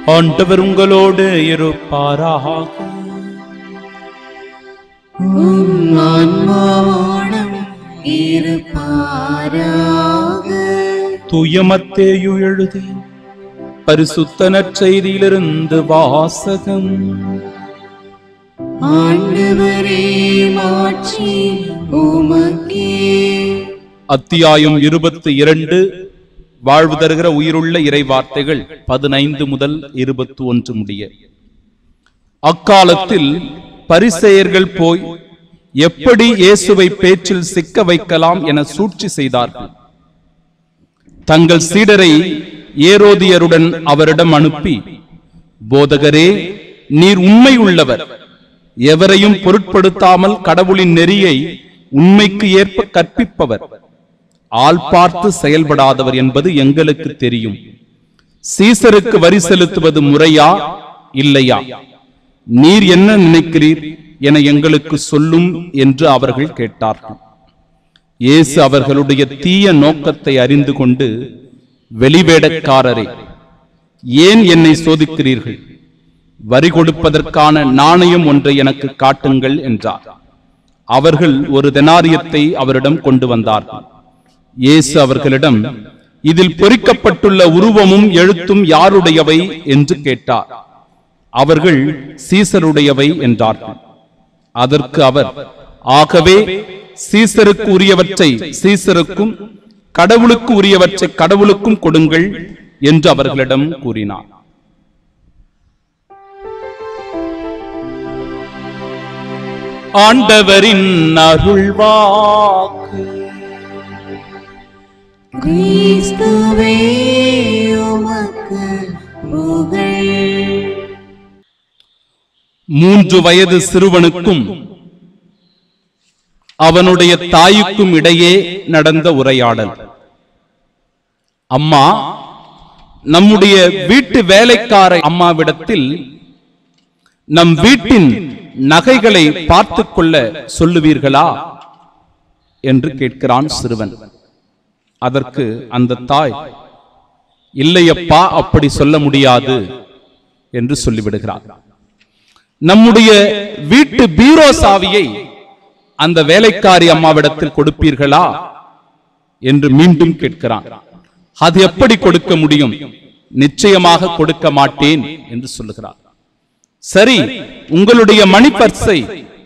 ஆண்டவர் உங்களோடு இருப்பாராக உம் ஆன்மாவோடும் இருப்பாராக தூயமத்தேயு எழுதி பரிசுத்த நற்செய்தியிலிருந்து வாசகம் ஆண்டவரே மாற்றி உமக்கே அத்தியாயம் இருபத்தி இரண்டு வாழ்வு தருகிற உயிருள்ள இறை வார்த்தைகள் பதினைந்து முதல் இருபத்தி ஒன்று முடிய அக்காலத்தில் பரிசெயர்கள் போய் எப்படி இயேசுவை பேச்சில் சிக்க வைக்கலாம் என சூழ்ச்சி செய்தார்கள் தங்கள் சீடரை ஏரோதியருடன் அவரிடம் அனுப்பி போதகரே நீர் உண்மை உள்ளவர் எவரையும் பொருட்படுத்தாமல் கடவுளின் நெறியை உண்மைக்கு ஏற்ப கற்பிப்பவர் ஆள் பார்த்து செயல்படாதவர் என்பது எங்களுக்கு தெரியும் சீசருக்கு வரி செலுத்துவது முறையா இல்லையா நீர் என்ன நினைக்கிறீர் என எங்களுக்கு சொல்லும் என்று அவர்கள் கேட்டார்கள் இயேசு அவர்களுடைய தீய நோக்கத்தை அறிந்து கொண்டு வெளிவேடக்காரரே ஏன் என்னை சோதிக்கிறீர்கள் வரி கொடுப்பதற்கான நாணயம் ஒன்றை எனக்கு காட்டுங்கள் என்றார் அவர்கள் ஒரு தெனாரியத்தை அவரிடம் கொண்டு வந்தார்கள் இயேசு அவர்களிடம் இதில் பொறிக்கப்பட்டுள்ள உருவமும் எழுத்தும் யாருடையவை என்று கேட்டார் அவர்கள் சீசருடையவை என்றார்கள் அதற்கு அவர் ஆகவே சீசருக்கு உரியவற்றை சீசருக்கும் கடவுளுக்கு உரியவற்றை கடவுளுக்கும் கொடுங்கள் என்று அவர்களிடம் கூறினார் ஆண்டவரின் அருள்வாக்கு கிறிஸ்துவே உமக்கு புகழ் மூன்று வயது சிறுவனுக்கும் அவனுடைய தாய்க்கும் இடையே நடந்த உரையாடல் அம்மா நம்முடைய வீட்டு வேலைக்கார அம்மாவிடத்தில் நம் வீட்டின் நகைகளை பார்த்துக் கொள்ள சொல்லுவீர்களா என்று கேட்கிறான் சிறுவன் அதற்கு அந்த தாய் இல்லையப்பா அப்படி சொல்ல முடியாது என்று சொல்லிவிடுகிறார் நம்முடைய வீட்டு பீரோ சாவியை அந்த வேலைக்காரி அம்மாவிடத்தில் கொடுப்பீர்களா என்று மீண்டும் கேட்கிறான் அது எப்படி கொடுக்க முடியும் நிச்சயமாக கொடுக்க மாட்டேன் என்று சொல்லுகிறார் சரி உங்களுடைய மணி பர்ஸை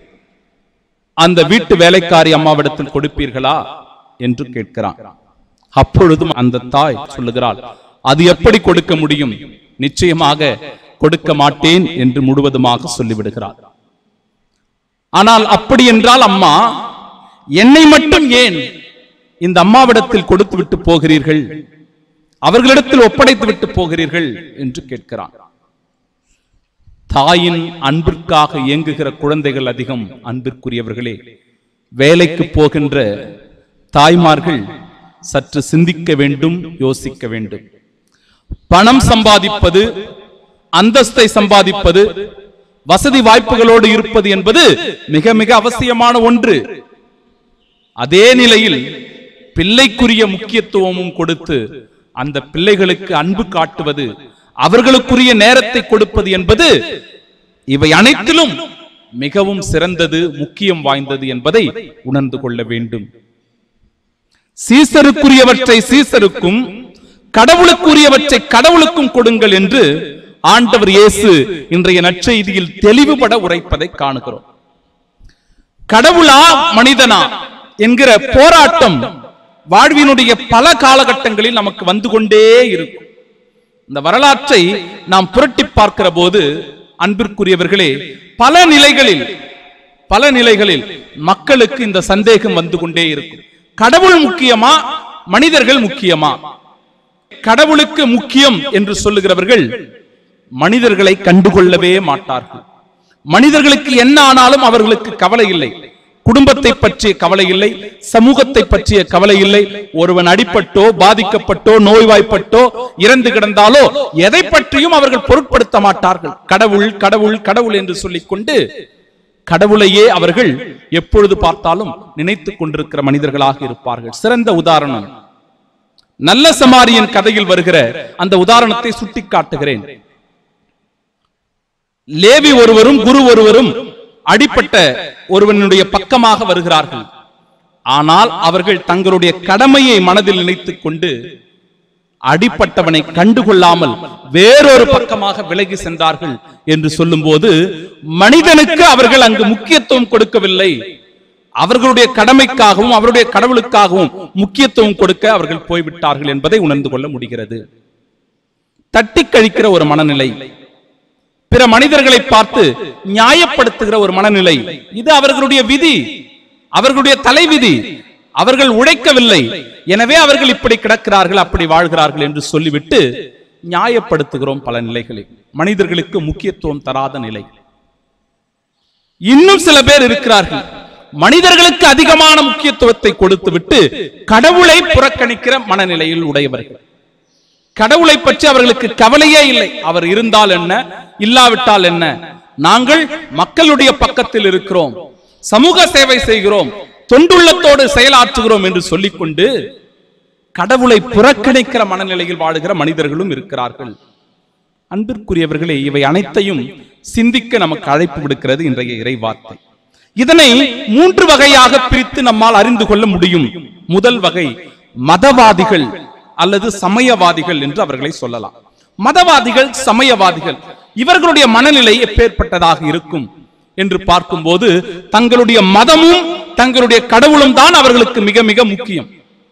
அந்த வீட்டு வேலைக்காரி அம்மாவிடத்தில் கொடுப்பீர்களா என்று கேட்கிறான் அப்பொழுதும் அந்த தாய் சொல்லுகிறாள் அது எப்படி கொடுக்க முடியும் நிச்சயமாக கொடுக்க மாட்டேன் என்று முழுவதுமாக சொல்லிவிடுகிறார் ஆனால் அப்படி என்றால் அம்மா என்னை மட்டும் ஏன் இந்த அம்மாவிடத்தில் கொடுத்து விட்டு போகிறீர்கள் அவர்களிடத்தில் ஒப்படைத்து விட்டு போகிறீர்கள் என்று கேட்கிறான் தாயின் அன்பிற்காக இயங்குகிற குழந்தைகள் அதிகம் அன்பிற்குரியவர்களே வேலைக்கு போகின்ற தாய்மார்கள் சற்று சிந்திக்க வேண்டும் யோசிக்க வேண்டும் பணம் சம்பாதிப்பது அந்தஸ்தை சம்பாதிப்பது வசதி வாய்ப்புகளோடு இருப்பது என்பது மிக மிக அவசியமான ஒன்று அதே நிலையில் பிள்ளைக்குரிய முக்கியத்துவமும் கொடுத்து அந்த பிள்ளைகளுக்கு அன்பு காட்டுவது அவர்களுக்குரிய நேரத்தை கொடுப்பது என்பது இவை அனைத்திலும் மிகவும் சிறந்தது முக்கியம் வாய்ந்தது என்பதை உணர்ந்து கொள்ள வேண்டும் சீசருக்குரியவற்றை சீசருக்கும் கடவுளுக்குரியவற்றை கடவுளுக்கும் கொடுங்கள் என்று ஆண்டவர் இயேசு இன்றைய நற்செய்தியில் தெளிவுபட உரைப்பதை காணுகிறோம் கடவுளா மனிதனா என்கிற போராட்டம் வாழ்வினுடைய பல காலகட்டங்களில் நமக்கு வந்து கொண்டே இருக்கும் இந்த வரலாற்றை நாம் புரட்டி பார்க்கிற போது அன்பிற்குரியவர்களே பல நிலைகளில் பல நிலைகளில் மக்களுக்கு இந்த சந்தேகம் வந்து கொண்டே இருக்கும் கடவுள் முக்கியமா மனிதர்கள் முக்கியமா கடவுளுக்கு முக்கியம் என்று சொல்லுகிறவர்கள் மனிதர்களை கண்டுகொள்ளவே மாட்டார்கள் மனிதர்களுக்கு என்ன ஆனாலும் அவர்களுக்கு கவலை இல்லை குடும்பத்தை பற்றிய கவலை இல்லை சமூகத்தை பற்றிய கவலை இல்லை ஒருவன் அடிபட்டோ பாதிக்கப்பட்டோ நோய்வாய்ப்பட்டோ இறந்து கிடந்தாலோ எதை பற்றியும் அவர்கள் பொருட்படுத்த மாட்டார்கள் கடவுள் கடவுள் கடவுள் என்று சொல்லிக்கொண்டு கடவுளையே அவர்கள் எப்பொழுது பார்த்தாலும் நினைத்துக் கொண்டிருக்கிற மனிதர்களாக இருப்பார்கள் சிறந்த உதாரணம் நல்ல சமாரியன் கதையில் வருகிற அந்த உதாரணத்தை சுட்டிக்காட்டுகிறேன் லேவி ஒருவரும் குரு ஒருவரும் அடிப்பட்ட ஒருவனுடைய பக்கமாக வருகிறார்கள் ஆனால் அவர்கள் தங்களுடைய கடமையை மனதில் நினைத்துக் கொண்டு அடிப்பட்டவனை கண்டுகொள்ளாமல் வேறொரு பக்கமாக விலகி சென்றார்கள் என்று சொல்லும்போது மனிதனுக்கு அவர்கள் அங்கு முக்கியத்துவம் கொடுக்கவில்லை அவர்களுடைய கடமைக்காகவும் அவருடைய கடவுளுக்காகவும் முக்கியத்துவம் கொடுக்க அவர்கள் போய்விட்டார்கள் என்பதை உணர்ந்து கொள்ள முடிகிறது தட்டி கழிக்கிற ஒரு மனநிலை பிற மனிதர்களை பார்த்து நியாயப்படுத்துகிற ஒரு மனநிலை இது அவர்களுடைய விதி அவர்களுடைய தலைவிதி அவர்கள் உழைக்கவில்லை எனவே அவர்கள் இப்படி கிடக்கிறார்கள் அப்படி வாழ்கிறார்கள் என்று சொல்லிவிட்டு நியாயப்படுத்துகிறோம் பல நிலைகளில் மனிதர்களுக்கு முக்கியத்துவம் தராத நிலை இன்னும் சில பேர் இருக்கிறார்கள் மனிதர்களுக்கு அதிகமான முக்கியத்துவத்தை கொடுத்துவிட்டு கடவுளை புறக்கணிக்கிற மனநிலையில் உடையவர்கள் கடவுளை பற்றி அவர்களுக்கு கவலையே இல்லை அவர் இருந்தால் என்ன இல்லாவிட்டால் என்ன நாங்கள் மக்களுடைய பக்கத்தில் இருக்கிறோம் சமூக சேவை செய்கிறோம் தொண்டுள்ளத்தோடு செயலாற்றுகிறோம் என்று சொல்லிக்கொண்டு கடவுளை புறக்கணிக்கிற மனநிலையில் வாழுகிற மனிதர்களும் இருக்கிறார்கள் அன்பிற்குரியவர்களே இவை அனைத்தையும் சிந்திக்க நமக்கு அழைப்பு விடுக்கிறது இன்றைய இறைவார்த்தை இதனை மூன்று வகையாக பிரித்து நம்மால் அறிந்து கொள்ள முடியும் முதல் வகை மதவாதிகள் அல்லது சமயவாதிகள் என்று அவர்களை சொல்லலாம் மதவாதிகள் சமயவாதிகள் இவர்களுடைய மனநிலை எப்பேற்பட்டதாக இருக்கும் என்று பார்க்கும்போது தங்களுடைய மதமும் தங்களுடைய கடவுளும் தான் அவர்களுக்கு மிக மிக முக்கியம்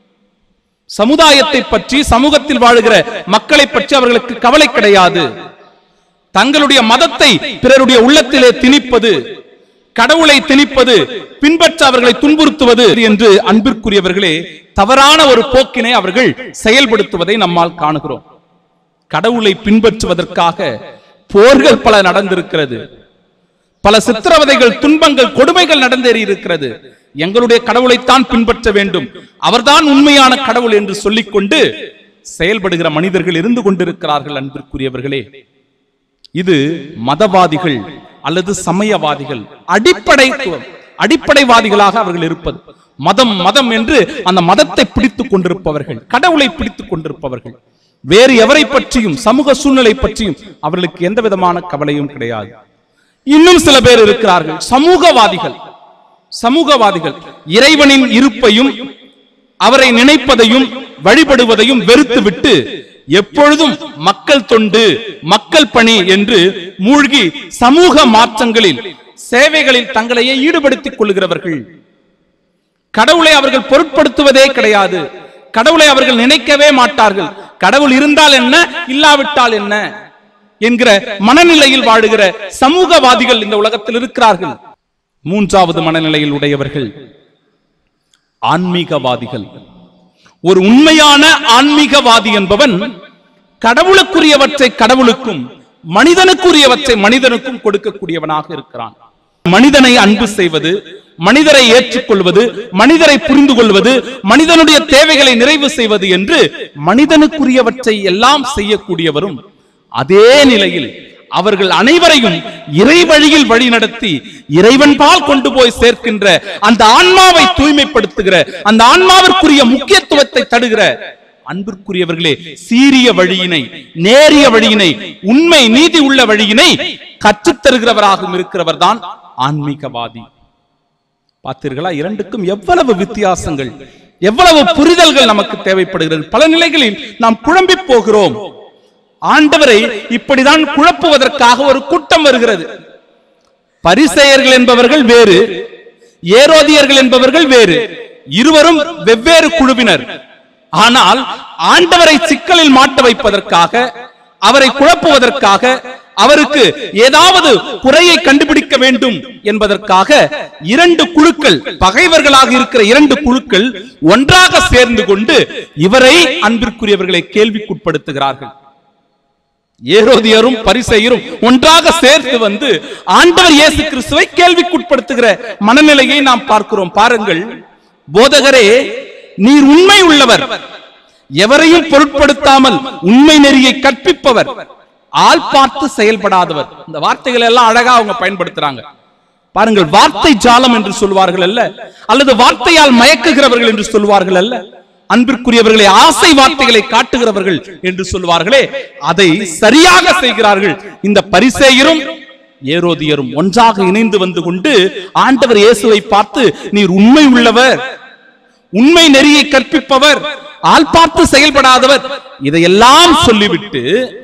சமுதாயத்தை பற்றி சமூகத்தில் வாழுகிற மக்களை பற்றி அவர்களுக்கு கவலை கிடையாது தங்களுடைய மதத்தை பிறருடைய உள்ளத்திலே திணிப்பது கடவுளை திணிப்பது பின்பற்ற அவர்களை துன்புறுத்துவது என்று அன்பிற்குரியவர்களே தவறான ஒரு போக்கினை அவர்கள் செயல்படுத்துவதை நம்மால் காணுகிறோம் கடவுளை பின்பற்றுவதற்காக போர்கள் பல நடந்திருக்கிறது பல சித்திரவதைகள் துன்பங்கள் கொடுமைகள் நடந்தேறி இருக்கிறது எங்களுடைய கடவுளைத்தான் பின்பற்ற வேண்டும் அவர்தான் உண்மையான கடவுள் என்று சொல்லிக்கொண்டு செயல்படுகிற மனிதர்கள் இருந்து கொண்டிருக்கிறார்கள் அன்பிற்குரியவர்களே இது மதவாதிகள் அல்லது சமயவாதிகள் அடிப்படைத்துவம் அடிப்படைவாதிகளாக அவர்கள் இருப்பது மதம் மதம் என்று அந்த மதத்தை பிடித்துக் கொண்டிருப்பவர்கள் கடவுளை பிடித்துக் கொண்டிருப்பவர்கள் வேறு எவரை பற்றியும் சமூக சூழ்நிலை பற்றியும் அவர்களுக்கு எந்த விதமான கவலையும் கிடையாது இன்னும் சில பேர் இருக்கிறார்கள் சமூகவாதிகள் சமூகவாதிகள் இறைவனின் இருப்பையும் அவரை நினைப்பதையும் வழிபடுவதையும் வெறுத்துவிட்டு எப்பொழுதும் மக்கள் தொண்டு மக்கள் பணி என்று மூழ்கி சமூக மாற்றங்களில் சேவைகளில் தங்களையே ஈடுபடுத்திக் கொள்கிறவர்கள் கடவுளை அவர்கள் பொருட்படுத்துவதே கிடையாது கடவுளை அவர்கள் நினைக்கவே மாட்டார்கள் கடவுள் இருந்தால் என்ன இல்லாவிட்டால் என்ன என்கிற மனநிலையில் வாழுகிற சமூகவாதிகள் இந்த உலகத்தில் இருக்கிறார்கள் மூன்றாவது மனநிலையில் உடையவர்கள் ஆன்மீகவாதிகள் ஒரு உண்மையான ஆன்மீகவாதி என்பவன் கடவுளுக்குரியவற்றை கடவுளுக்கும் மனிதனுக்குரியவற்றை மனிதனுக்கும் கொடுக்கக்கூடியவனாக இருக்கிறான் மனிதனை அன்பு செய்வது மனிதரை ஏற்றுக்கொள்வது மனிதரை புரிந்து கொள்வது மனிதனுடைய தேவைகளை நிறைவு செய்வது என்று மனிதனுக்குரியவற்றை எல்லாம் செய்யக்கூடியவரும் அதே நிலையில் அவர்கள் அனைவரையும் இறை வழியில் வழி நடத்தி இறைவன் பால் கொண்டு போய் சேர்க்கின்ற அந்த ஆன்மாவை தூய்மைப்படுத்துகிற அந்த ஆன்மாவிற்குரிய முக்கியத்துவத்தை தடுகிற அன்பிற்குரியவர்களே சீரிய வழியினை நேரிய வழியினை உண்மை நீதி உள்ள வழியினை கற்றுத் தருகிறவராகவும் இருக்கிறவர் தான் ஆன்மீகவாதி பார்த்தீர்களா இரண்டுக்கும் எவ்வளவு வித்தியாசங்கள் எவ்வளவு புரிதல்கள் நமக்கு தேவைப்படுகிறது பல நிலைகளில் நாம் குழம்பி போகிறோம் ஆண்டவரை இப்படிதான் குழப்புவதற்காக ஒரு கூட்டம் வருகிறது பரிசெயர்கள் என்பவர்கள் வேறு ஏரோதியர்கள் என்பவர்கள் வேறு இருவரும் வெவ்வேறு குழுவினர் ஆனால் ஆண்டவரை சிக்கலில் மாட்ட வைப்பதற்காக அவரை குழப்புவதற்காக அவருக்கு ஏதாவது குறையை கண்டுபிடிக்க வேண்டும் என்பதற்காக இரண்டு குழுக்கள் பகைவர்களாக இருக்கிற இரண்டு குழுக்கள் ஒன்றாக சேர்ந்து கொண்டு இவரை அன்பிற்குரியவர்களை கேள்விக்குட்படுத்துகிறார்கள் ஏரோதியரும் பரிசெயரும் ஒன்றாக சேர்த்து வந்து ஆண்டவர் இயேசு கிறிஸ்துவை கேள்விக்குட்படுத்துகிற மனநிலையை நாம் பார்க்கிறோம் பாருங்கள் போதகரே நீர் உண்மை உள்ளவர் எவரையும் பொருட்படுத்தாமல் உண்மை நெறியை கற்பிப்பவர் ஆள் பார்த்து செயல்படாதவர் இந்த வார்த்தைகள் எல்லாம் அழகா அவங்க பயன்படுத்துறாங்க பாருங்கள் வார்த்தை ஜாலம் என்று சொல்வார்கள் அல்ல அல்லது வார்த்தையால் மயக்குகிறவர்கள் என்று சொல்வார்கள் அல்ல அன்பிற்குரியவர்களை ஆசை வார்த்தைகளை காட்டுகிறவர்கள் என்று சொல்வார்களே அதை சரியாக செய்கிறார்கள் இந்த பரிசேயரும் ஏரோதியரும் ஒன்றாக இணைந்து வந்து கொண்டு ஆண்டவர் இயேசுவை பார்த்து நீர் உண்மை உள்ளவர் உண்மை நெறியை கற்பிப்பவர் ஆள் பார்த்து செயல்படாதவர் இதையெல்லாம் சொல்லிவிட்டு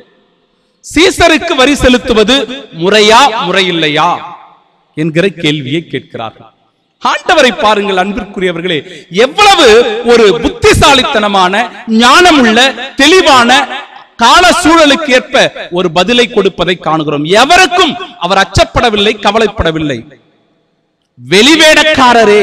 சீசருக்கு வரி செலுத்துவது முறையா முறையில்லையா என்கிற கேள்வியை கேட்கிறார்கள் ஆண்டவரை பாருங்கள் அன்பிற்குரியவர்களே எவ்வளவு ஒரு புத்திசாலித்தனமான ஞானமுள்ள தெளிவான கால சூழலுக்கு ஏற்ப ஒரு பதிலை கொடுப்பதை காணுகிறோம் எவருக்கும் அவர் அச்சப்படவில்லை கவலைப்படவில்லை வெளிவேடக்காரரே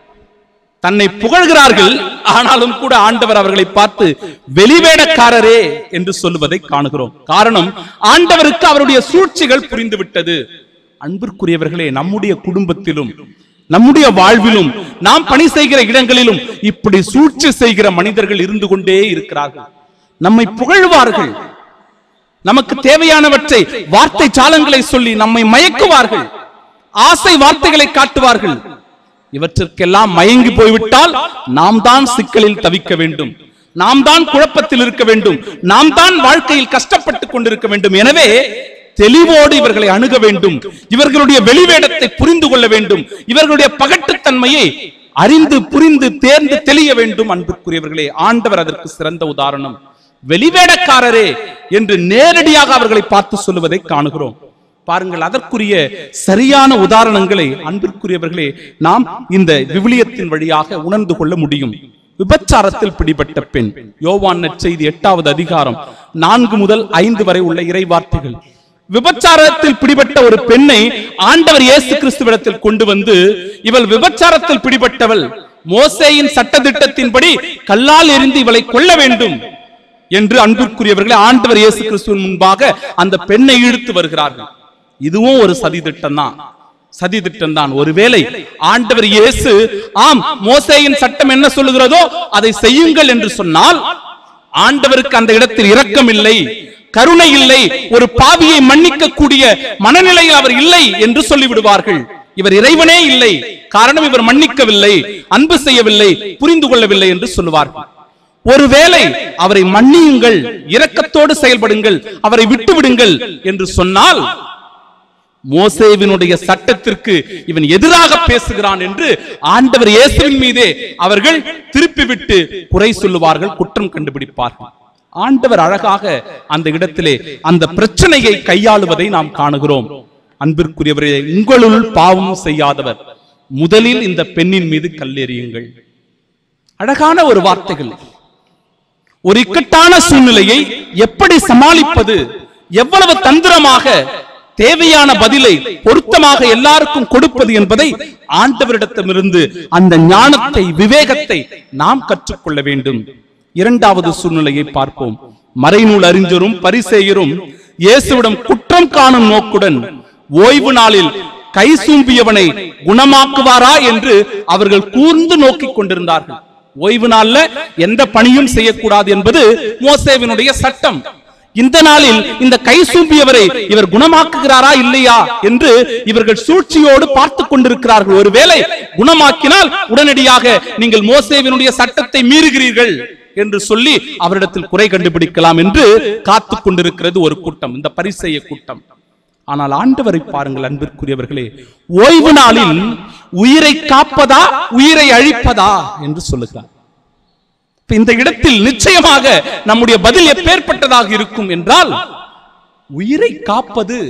தன்னை புகழ்கிறார்கள் ஆனாலும் கூட ஆண்டவர் அவர்களை பார்த்து வெளிவேடக்காரரே என்று சொல்லுவதை காணுகிறோம் காரணம் ஆண்டவருக்கு அவருடைய சூழ்ச்சிகள் புரிந்துவிட்டது அன்பிற்குரியவர்களே நம்முடைய குடும்பத்திலும் நம்முடைய வாழ்விலும் நாம் பணி செய்கிற இடங்களிலும் இப்படி சூழ்ச்சி செய்கிற மனிதர்கள் இருந்து கொண்டே இருக்கிறார்கள் நம்மை புகழ்வார்கள் நமக்கு தேவையானவற்றை வார்த்தை சாலங்களை சொல்லி நம்மை மயக்குவார்கள் ஆசை வார்த்தைகளை காட்டுவார்கள் இவற்றிற்கெல்லாம் மயங்கி போய்விட்டால் நாம் தான் சிக்கலில் தவிக்க வேண்டும் நாம் தான் குழப்பத்தில் இருக்க வேண்டும் நாம் தான் வாழ்க்கையில் கஷ்டப்பட்டுக் கொண்டிருக்க வேண்டும் எனவே தெளிவோடு இவர்களை அணுக வேண்டும் இவர்களுடைய வெளிவேடத்தை புரிந்து கொள்ள வேண்டும் இவர்களுடைய பகட்டுத்தன்மையை அறிந்து புரிந்து தேர்ந்து தெளிய வேண்டும் அன்புக்குரியவர்களே ஆண்டவர் அதற்கு சிறந்த உதாரணம் வெளிவேடக்காரரே என்று நேரடியாக அவர்களை பார்த்து சொல்லுவதை காணுகிறோம் பாருங்கள் அதற்குரிய சரியான உதாரணங்களை அன்பிற்குரியவர்களே நாம் இந்த விவிலியத்தின் வழியாக உணர்ந்து கொள்ள முடியும் விபச்சாரத்தில் பிடிபட்ட பெண் யோவான் நற்செய்தி எட்டாவது அதிகாரம் நான்கு முதல் ஐந்து வரை உள்ள இறை வார்த்தைகள் விபச்சாரத்தில் பிடிபட்ட ஒரு பெண்ணை ஆண்டவர் இயேசு கிறிஸ்துவிடத்தில் கொண்டு வந்து இவள் விபச்சாரத்தில் பிடிபட்டவள் மோசேயின் சட்டதிட்டத்தின்படி கல்லால் எறிந்து இவளை கொல்ல வேண்டும் என்று அன்பிற்குரியவர்களே ஆண்டவர் இயேசு கிறிஸ்துவின் முன்பாக அந்த பெண்ணை இழுத்து வருகிறார்கள் இதுவும் ஒரு சதி திட்டம் தான் சதி திட்டம் தான் ஒருவேளை ஆண்டவர் இயேசு ஆம் மோசேயின் சட்டம் என்ன சொல்லுகிறதோ அதை செய்யுங்கள் என்று சொன்னால் ஆண்டவருக்கு அந்த இடத்தில் இரக்கம் இல்லை கருணை இல்லை ஒரு பாவியை மன்னிக்க கூடிய மனநிலையில் அவர் இல்லை என்று சொல்லிவிடுவார்கள் இவர் இறைவனே இல்லை காரணம் இவர் மன்னிக்கவில்லை அன்பு செய்யவில்லை புரிந்து கொள்ளவில்லை என்று சொல்லுவார்கள் ஒருவேளை அவரை மன்னியுங்கள் இரக்கத்தோடு செயல்படுங்கள் அவரை விட்டு விடுங்கள் என்று சொன்னால் மோசேவினுடைய சட்டத்திற்கு இவன் எதிராக பேசுகிறான் என்று ஆண்டவர் இயேசுவின் மீதே அவர்கள் திருப்பி விட்டு குறை சொல்லுவார்கள் குற்றம் கண்டுபிடிப்பார்கள் ஆண்டவர் அழகாக அந்த இடத்திலே அந்த பிரச்சனையை கையாளுவதை நாம் காணுகிறோம் அன்பிற்குரியவரே உங்களுள் பாவம் செய்யாதவர் முதலில் இந்த பெண்ணின் மீது கல்லெறியுங்கள் அழகான ஒரு வார்த்தைகள் ஒரு இக்கட்டான சூழ்நிலையை எப்படி சமாளிப்பது எவ்வளவு தந்திரமாக தேவையான பதிலை பொருத்தமாக எல்லாருக்கும் கொடுப்பது என்பதை ஆண்டவரிடத்திலிருந்து அந்த ஞானத்தை விவேகத்தை நாம் கற்றுக்கொள்ள வேண்டும் இரண்டாவது சூழ்நிலையை பார்ப்போம் மறைநூல் அறிஞரும் பரிசேயரும் இயேசுவிடம் குற்றம் காணும் நோக்குடன் ஓய்வு நாளில் கை சூம்பியவனை குணமாக்குவாரா என்று அவர்கள் கூர்ந்து நோக்கிக் கொண்டிருந்தார்கள் ஓய்வு நாள்ல எந்த பணியும் செய்யக்கூடாது என்பது மோசேவினுடைய சட்டம் இந்த நாளில் இந்த கை சூம்பியவரை இவர் குணமாக்குகிறாரா இல்லையா என்று இவர்கள் சூழ்ச்சியோடு பார்த்து கொண்டிருக்கிறார்கள் ஒருவேளை குணமாக்கினால் உடனடியாக நீங்கள் மோசேவினுடைய சட்டத்தை மீறுகிறீர்கள் என்று சொல்லி அவரிடத்தில் குறை கண்டுபிடிக்கலாம் என்று காத்துக் கொண்டிருக்கிறது ஒரு கூட்டம் இந்த பரிசெய்ய கூட்டம் ஆனால் ஆண்டவரை பாருங்கள் அன்பிற்குரியவர்களே ஓய்வு நாளில் உயிரை காப்பதா உயிரை அழிப்பதா என்று சொல்லுகிறார் இப்ப இந்த இடத்தில் நிச்சயமாக நம்முடைய பதில் எப்பேற்பட்டதாக இருக்கும் என்றால் உயிரை காப்பது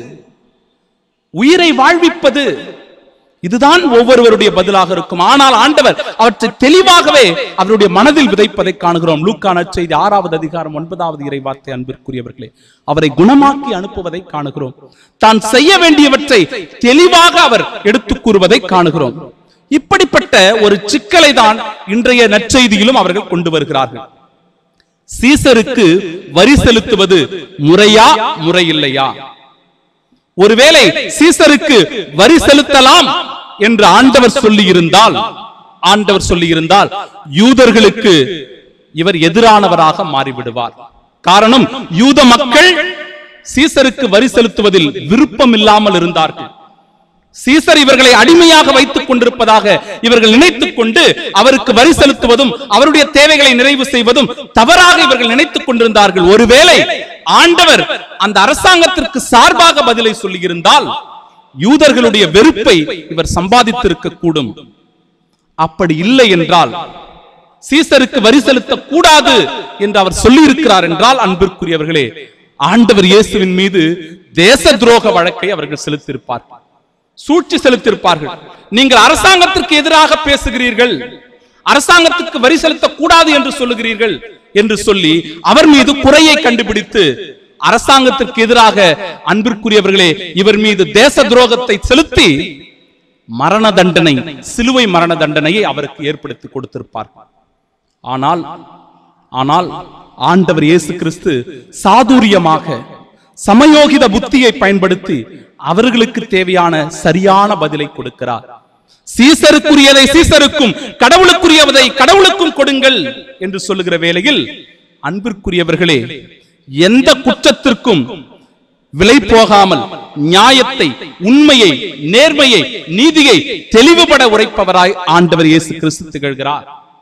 உயிரை வாழ்விப்பது இதுதான் ஒவ்வொருவருடைய பதிலாக இருக்கும் ஆனால் ஆண்டவர் அவற்றை தெளிவாகவே அவருடைய மனதில் விதைப்பதை காணுகிறோம் லூக்கான செய்தி ஆறாவது அதிகாரம் ஒன்பதாவது இறை வார்த்தை அன்பிற்குரியவர்களே அவரை குணமாக்கி அனுப்புவதை காணுகிறோம் தான் செய்ய வேண்டியவற்றை தெளிவாக அவர் எடுத்துக் கூறுவதை காணுகிறோம் இப்படிப்பட்ட ஒரு சிக்கலை தான் இன்றைய நற்செய்தியிலும் அவர்கள் கொண்டு வருகிறார்கள் சீசருக்கு வரி செலுத்துவது முறையா முறையில்லையா ஒருவேளை சீசருக்கு வரி செலுத்தலாம் என்று ஆண்டவர் சொல்லி இருந்தால் ஆண்டவர் சொல்லி இருந்தால் யூதர்களுக்கு இவர் எதிரானவராக மாறிவிடுவார் காரணம் யூத மக்கள் சீசருக்கு வரி செலுத்துவதில் விருப்பம் இல்லாமல் இருந்தார்கள் சீசர் இவர்களை அடிமையாக வைத்துக் கொண்டிருப்பதாக இவர்கள் நினைத்துக் கொண்டு அவருக்கு வரி செலுத்துவதும் அவருடைய தேவைகளை நிறைவு செய்வதும் தவறாக இவர்கள் நினைத்துக் கொண்டிருந்தார்கள் ஒருவேளை ஆண்டவர் அந்த அரசாங்கத்திற்கு சார்பாக பதிலை சொல்லியிருந்தால் யூதர்களுடைய வெறுப்பை இவர் சம்பாதித்திருக்க கூடும் அப்படி இல்லை என்றால் சீசருக்கு வரி செலுத்த கூடாது என்று அவர் சொல்லி இருக்கிறார் என்றால் அன்பிற்குரியவர்களே ஆண்டவர் இயேசுவின் மீது தேச துரோக வழக்கை அவர்கள் செலுத்தியிருப்பார்கள் சூழ்ச்சி செலுத்தியிருப்பார்கள் நீங்கள் அரசாங்கத்திற்கு எதிராக பேசுகிறீர்கள் அரசாங்கத்துக்கு வரி செலுத்தக் கூடாது என்று சொல்லுகிறீர்கள் என்று சொல்லி அவர் மீது குறையை கண்டுபிடித்து அரசாங்கத்திற்கு எதிராக அன்பிற்குரியவர்களே இவர் மீது தேச துரோகத்தை செலுத்தி மரண தண்டனை சிலுவை மரண தண்டனையை அவருக்கு ஏற்படுத்தி கொடுத்திருப்பார் ஆனால் ஆனால் ஆண்டவர் இயேசு கிறிஸ்து சாதுரியமாக சமயோகித புத்தியை பயன்படுத்தி அவர்களுக்கு தேவையான சரியான பதிலை கொடுக்கிறார் சீசருக்குரியதை சீசருக்கும் கடவுளுக்குரியவதை கடவுளுக்கும் கொடுங்கள் என்று சொல்லுகிற வேளையில் அன்பிற்குரியவர்களே எந்த குற்றத்திற்கும் விலை போகாமல் நியாயத்தை உண்மையை நேர்மையை நீதியை தெளிவுபட உரைப்பவராய் ஆண்டவர் இயேசு கிறிஸ்து திகழ்கிறார்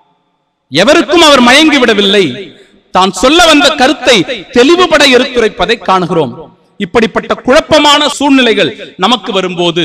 எவருக்கும் அவர் மயங்கி விடவில்லை தான் சொல்ல வந்த கருத்தை தெளிவுபட எடுத்துரைப்பதை காணுகிறோம் இப்படிப்பட்ட குழப்பமான சூழ்நிலைகள் நமக்கு வரும்போது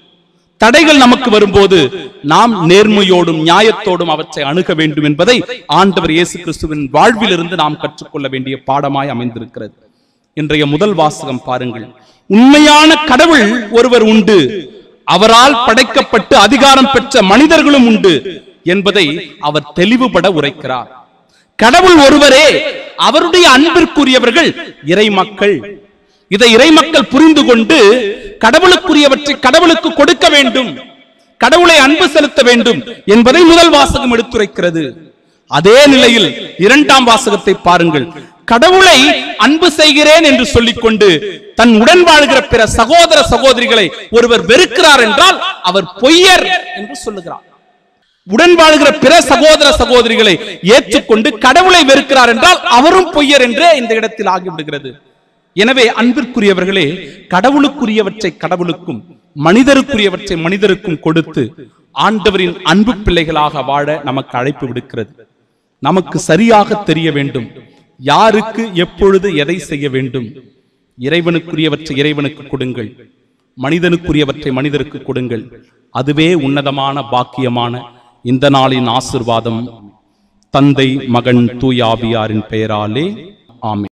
தடைகள் நமக்கு வரும்போது நாம் நேர்மையோடும் நியாயத்தோடும் அவற்றை அணுக வேண்டும் என்பதை ஆண்டவர் இயேசு கிறிஸ்துவின் வாழ்விலிருந்து நாம் கற்றுக்கொள்ள வேண்டிய பாடமாய் அமைந்திருக்கிறது இன்றைய முதல் வாசகம் பாருங்கள் உண்மையான கடவுள் ஒருவர் உண்டு அவரால் படைக்கப்பட்டு அதிகாரம் பெற்ற மனிதர்களும் உண்டு என்பதை அவர் தெளிவுபட உரைக்கிறார் கடவுள் ஒருவரே அவருடைய அன்பிற்குரியவர்கள் இறை மக்கள் இதை இறை மக்கள் புரிந்து கொண்டு கடவுளுக்குரியவற்றை கடவுளுக்கு கொடுக்க வேண்டும் கடவுளை அன்பு செலுத்த வேண்டும் என்பதை முதல் வாசகம் எடுத்துரைக்கிறது அதே நிலையில் இரண்டாம் வாசகத்தை பாருங்கள் கடவுளை அன்பு செய்கிறேன் என்று சொல்லிக்கொண்டு தன் உடன் வாழ்கிற பிற சகோதர சகோதரிகளை ஒருவர் வெறுக்கிறார் என்றால் அவர் பொய்யர் என்று சொல்லுகிறார் உடன் வாழ்கிற பிற சகோதர சகோதரிகளை ஏற்றுக்கொண்டு கடவுளை வெறுக்கிறார் என்றால் அவரும் பொய்யர் என்றே இந்த இடத்தில் ஆகிவிடுகிறது எனவே அன்பிற்குரியவர்களே கடவுளுக்குரியவற்றை கடவுளுக்கும் மனிதருக்குரியவற்றை மனிதருக்கும் கொடுத்து ஆண்டவரின் அன்பு பிள்ளைகளாக வாழ நமக்கு அழைப்பு விடுக்கிறது நமக்கு சரியாக தெரிய வேண்டும் யாருக்கு எப்பொழுது எதை செய்ய வேண்டும் இறைவனுக்குரியவற்றை இறைவனுக்கு கொடுங்கள் மனிதனுக்குரியவற்றை மனிதருக்கு கொடுங்கள் அதுவே உன்னதமான பாக்கியமான இந்த நாளின் ஆசிர்வாதம் தந்தை மகன் தூயாவியாரின் பெயராலே ஆமென்